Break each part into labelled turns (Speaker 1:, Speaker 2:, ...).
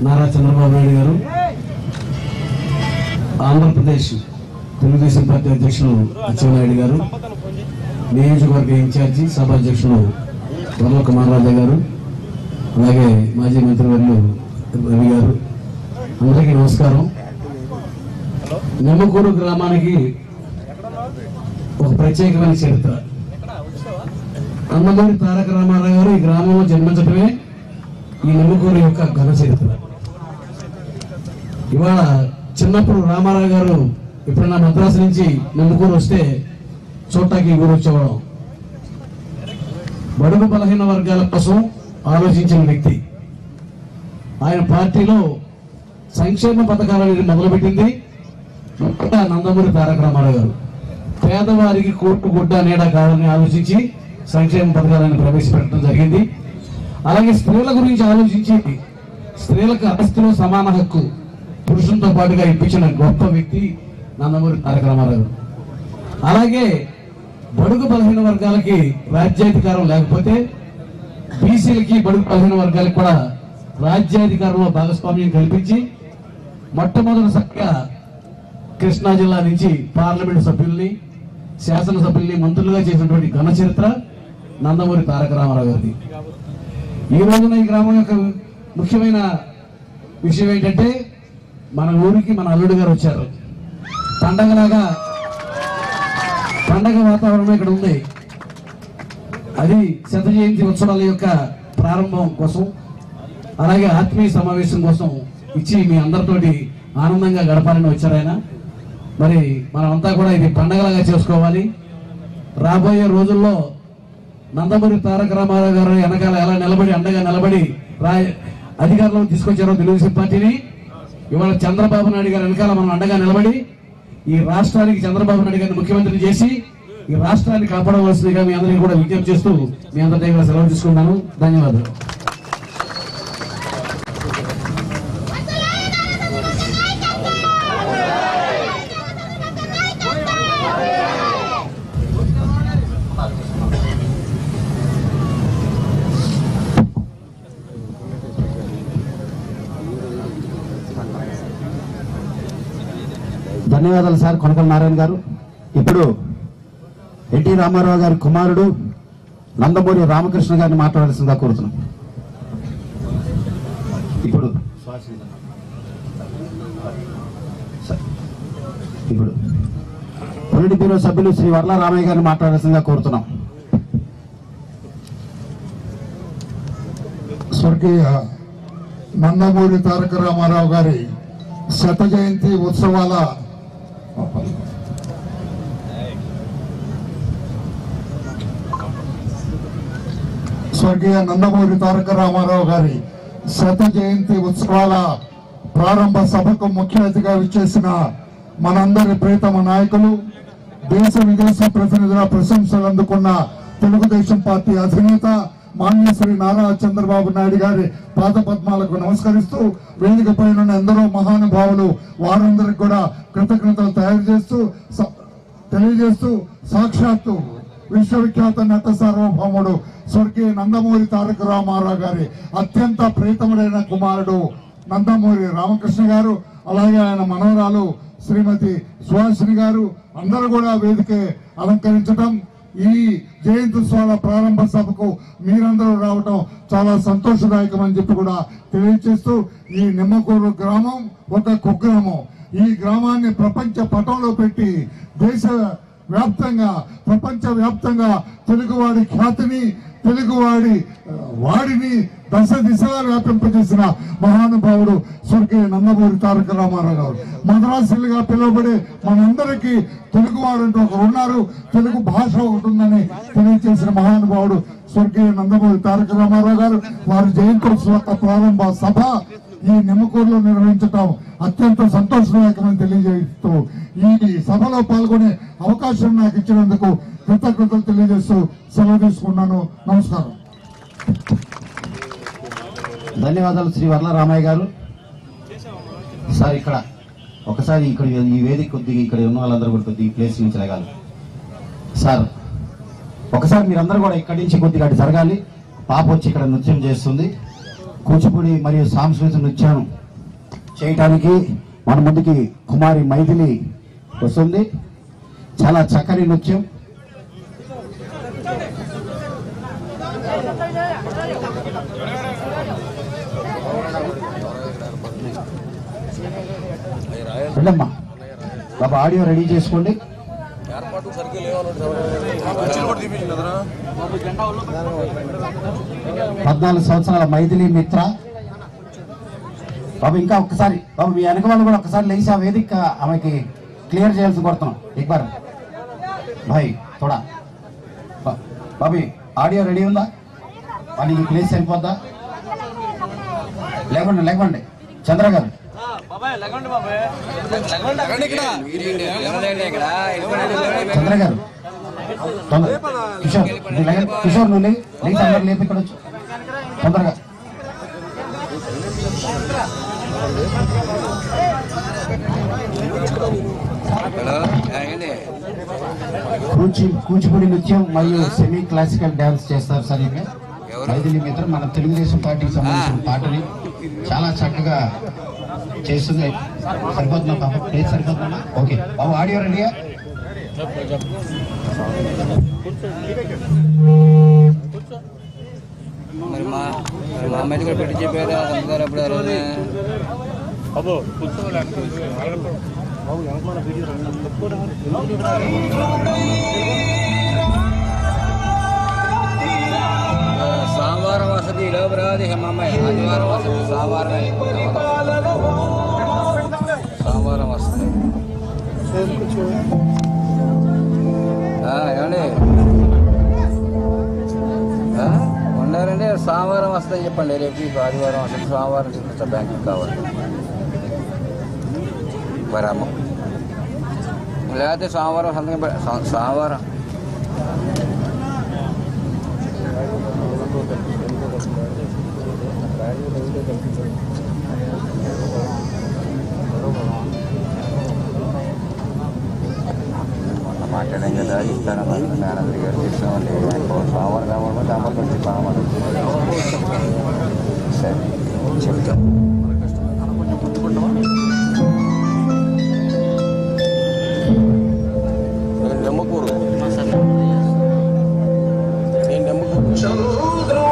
Speaker 1: నారా చంద్రబాబు నాయుడు గారు ఆంధ్రప్రదేశ్ తెలుగుదేశం పార్టీ అధ్యక్షులు అచ్చెన్నాయుడు గారు నియోజకవర్గ ఇన్ఛార్జి సభాధ్యక్షులు వరల కుమార్ రాజా గారు అలాగే మాజీ మంత్రివర్యులు రవి గారు అందరికీ నమస్కారం నిమ్మకూరు గ్రామానికి ఒక ప్రత్యేకమైన చరిత్ర అన్నమూరి తారక రామారావు గారు ఈ గ్రామంలో జన్మించడమే ఈ నిమ్మకూరు యొక్క ఘన చరిత్ర ఇవాళ చిన్నప్పుడు రామారావు గారు ఎప్పుడైనా మద్రాసు నుంచి నిమ్మకూరు వస్తే చూడటానికి ఈ ఊరు వచ్చేవాళ్ళం బడుగు బలహీన వర్గాల కోసం ఆలోచించిన వ్యక్తి ఆయన పార్టీలో సంక్షేమ పథకాలను మొదలుపెట్టింది మొదట నందమూరి తారక రామారావు గారు పేదవారికి కోర్టు గుడ్డ నీడ కావాలని ఆలోచించి సంక్షేమ పథకాలను ప్రవేశపెట్టడం జరిగింది అలాగే స్త్రీల గురించి ఆలోచించి స్త్రీలకు ఆస్తిలో సమాన హక్కు పురుషులతో పాటుగా ఇప్పించిన గొప్ప వ్యక్తి నందమూరి తారక రామారావు గారు. అలాగే బడుగు బలహీన వర్గాలకి రాజ్యాధికారం లేకపోతే బీసీలకి బడుగు బలహీన వర్గాలకు కూడా రాజ్యాధికారంలో భాగస్వామ్యం కల్పించి మొట్టమొదటిసారిగా కృష్ణా జిల్లా నుంచి పార్లమెంట్ సభ్యుల్ని శాసనసభ్యుల్ని మంత్రులుగా చేసినటువంటి ఘన చరిత్ర నందమూరి తారక రామారావు గారిది ఈ రోజున ఈ గ్రామం యొక్క ముఖ్యమైన విషయం ఏంటంటే మన ఊరికి మన అల్లుడు గారు వచ్చారు పండగలాగా పండగ వాతావరణం ఇక్కడ ఉంది అది శత జయంతి ఉత్సవాల యొక్క ప్రారంభం కోసం అలాగే ఆత్మీయ సమావేశం కోసం ఇచ్చి మీ అందరితోటి ఆనందంగా గడపాలని వచ్చారు ఆయన మరి మనమంతా కూడా ఇది పండగలాగా చేసుకోవాలి రాబోయే రోజుల్లో నందమూరి తారక రామారావు గారు వెనకాల ఎలా నిలబడి అండగా నిలబడి రా అధికారంలోకి తీసుకొచ్చారో తెలుగుదేశం పార్టీని ఇవాళ చంద్రబాబు నాయుడు గారు వెనకాల మనం అండగా నిలబడి ఈ రాష్ట్రానికి చంద్రబాబు నాయుడు గారిని ముఖ్యమంత్రిని చేసి ఈ రాష్ట్రాన్ని కాపాడవలసిందిగా మీ అందరికీ కూడా విజ్ఞప్తి చేస్తూ మీ అందరి దగ్గర సెలవు తీసుకున్నాను ధన్యవాదాలు
Speaker 2: ధన్యవాదాలు సార్ కొనకల నారాయణ గారు ఇప్పుడు ఎన్టీ రామారావు గారి కుమారుడు నందమూరి రామకృష్ణ గారిని మాట్లాడాల్సిందిగా కోరుతున్నాం ఇప్పుడు ఇప్పుడు పొలిటి బ్యూరో సభ్యులు శ్రీ వర్ల రామయ్య గారిని మాట్లాడాల్సిందిగా కోరుతున్నాం
Speaker 3: స్వర్గీయ నందమూరి తారక రామారావు గారి శత జయంతి ఉత్సవాల స్వర్గీయ నందమూరి తారక రామారావు గారి శత జయంతి ఉత్సవాల ప్రారంభ సభకు ముఖ్య అతిథిగా విచ్చేసిన మనందరి ప్రీతమ నాయకులు దేశ విదేశ ప్రతినిధుల ప్రశంసలు అందుకున్న తెలుగుదేశం పార్టీ అధినేత మాన్య శ్రీ నారా చంద్రబాబు నాయుడు గారి పాద పద్మాలకు నమస్కరిస్తూ వేదిక పైన ఎందరో మహానుభావులు వారందరికి కూడా కృతజ్ఞతలు తయారు చేస్తూ స- తెలియజేస్తూ సాక్షాత్తు విశ్వవిఖ్యాత నట సార్వభౌముడు స్వర్గీయ నందమూరి తారక రామారావు గారి అత్యంత ప్రీతముడైన కుమారుడు నందమూరి రామకృష్ణ గారు అలాగే ఆయన మనవరాలు శ్రీమతి సుహాసిని గారు అందరూ కూడా వేదిక అలంకరించడం ఈ జయంత్యుత్సవాల ప్రారంభ సభకు మీరందరూ రావటం చాలా సంతోషదాయకం అని చెప్పి కూడా తెలియజేస్తూ ఈ నిమ్మకూరు గ్రామం ఒక కుగ్రామం ఈ గ్రామాన్ని ప్రపంచ పటంలో పెట్టి దేశ వ్యాప్తంగా ప్రపంచ వ్యాప్తంగా తెలుగువాడి ఖ్యాతిని తెలుగువాడి ఆ, వాడిని దశ దిశగా వ్యాపింపజేసిన మహానుభావుడు స్వర్గీయ నందమూరి తారక రామారావు గారు మద్రాసులుగా పిలువబడే మనందరికీ తెలుగువాడు అంటూ ఒకరు ఉన్నారు తెలుగు భాష ఒకటి ఉందని తెలియజేసిన మహానుభావుడు స్వర్గీయ నందమూరి తారక రామారావు గారు వారి జయంత్యోత్సవ ప్రారంభ సభ ఈ నిమ్మకూరులో నిర్వహించటం అత్యంత సంతోషదాయకమని తెలియజేస్తూ ఈ సభలో పాల్గొనే అవకాశం నాకు ఇచ్చినందుకు కృతజ్ఞతలు తెలియజేస్తూ సెలవు తీసుకున్నాను నమస్కారం
Speaker 2: ధన్యవాదాలు శ్రీ వర్ల రామయ్య గారు సార్ ఇక్కడ ఒకసారి ఇక్కడ ఈ వేదిక కొద్దిగా ఇక్కడ ఉన్న వాళ్ళందరూ కూడా కొద్దిగా ఈ ప్లేస్ నుంచి లేగాలి సార్ ఒకసారి మీరందరూ కూడా ఇక్కడి నుంచి కొద్దిగా అటు జరగాలి పాప వచ్చి ఇక్కడ నృత్యం చేస్తుంది కూచిపూడి మరియు సాంస్కృతిక నృత్యం చేయటానికి మన ముందుకి కుమారి మైథిలి వస్తుంది చాలా చక్కని నృత్యం వెళ్ళమ్మా బాబా ఆడియో రెడీ చేసుకోండి పద్నాలుగు సంవత్సరాల మైథిలి మిత్ర బాబు ఇంకా ఒక్కసారి బాబు మీ వెనక వాళ్ళు కూడా ఒక్కసారి లేచి ఆ వేదిక ఆమెకి క్లియర్ చేయాల్సి కోరుతున్నాం एक बार भाई थोड़ा బా- బాబీ ఆడియో రెడీ ఉందా వాళ్ళకి ప్లేస్ సరిపోద్దా లేకుండా లేకండి చంద్ర గారు చంద్ర గారు తొందర కిషోర్ నువ్వు లేక- కిషోర్ నువ్వు లేచి లేచి అందరు లేపి ఇక్కడ వచ్చు తొందరగా కూచి కూచిపూడి నృత్యం మరియు సెమీ క్లాసికల్ డాన్స్ చేస్తారు సార్ ఇక్కడ మైథిలి మిత్రం మన తెలుగుదేశం పార్టీకి సంబంధించిన పాటని చాలా చక్కగా చేస్తుంది సరిపోతుందా పాప ప్లేస్ సరిపోతుందా ఓకే బాబు ఆడియో రెడీయా
Speaker 4: మరి మా మరి మా అమ్మాయిని కూడా పెట్టి చెప్పారు అందుగారు అప్పుడు ఆ రోజున. ఆ, సోమవారం వసతి లోపు రాదు ఇక మా అమ్మాయి ఆదివారం వసతి సోమవారం సోమవారం వస్తుంది ఆ, ఏమండి ఆ? ఉన్నారండి సోమవారం వస్తాయి చెప్పండి రేపు మీకు ఆదివారం వస్తుంది సోమవారం చూపిస్తా బ్యాంకుకి కావాలి మరి అమ్మ లేకపోతే సోమవారం సంతకం పె- సో- సోమవారం మొన్న మాట్లాడాం కదా ఇస్తానమ్మా మేనేజర్ గారు చెప్పామండి ఆయనకు సోమవారం కావాలి దాంట్లో వచ్చి సోమవారం సరే చెప్తాం నేను నమ్మకూరు నేను నమ్మకూరు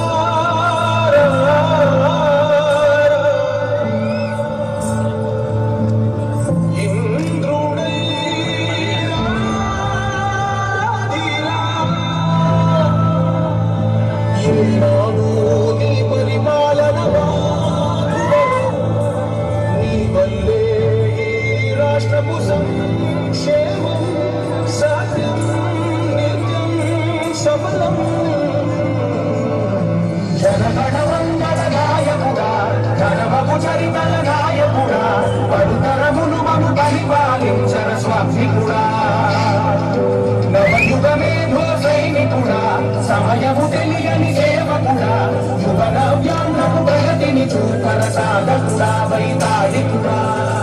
Speaker 5: సమయము తెలియని సేవకుడా యువ నవ్యాంధ్రకు ప్రగతిని చూపర సాధకుడా వైతాళికుడా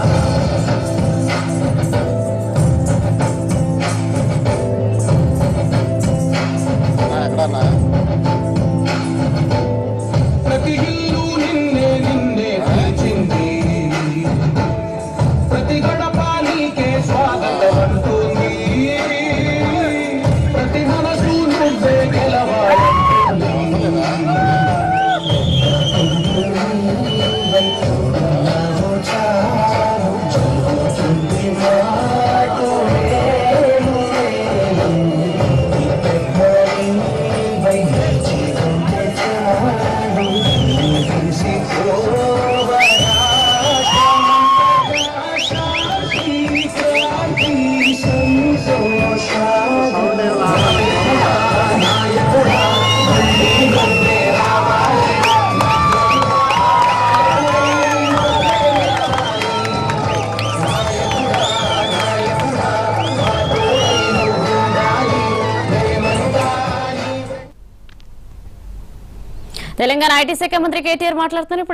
Speaker 5: ప్రతి ఇల్లు నిన్నే నిన్నే పిలిచింది ప్రతి గడప నీకే స్వాగతం అంటుంది ప్రతి మనసు నువ్వే గెలవాలంటుంది
Speaker 6: తెలంగాణ ఐటీ శాఖ మంత్రి కేటీఆర్ మాట్లాడుతున్నారు ఇప్పుడు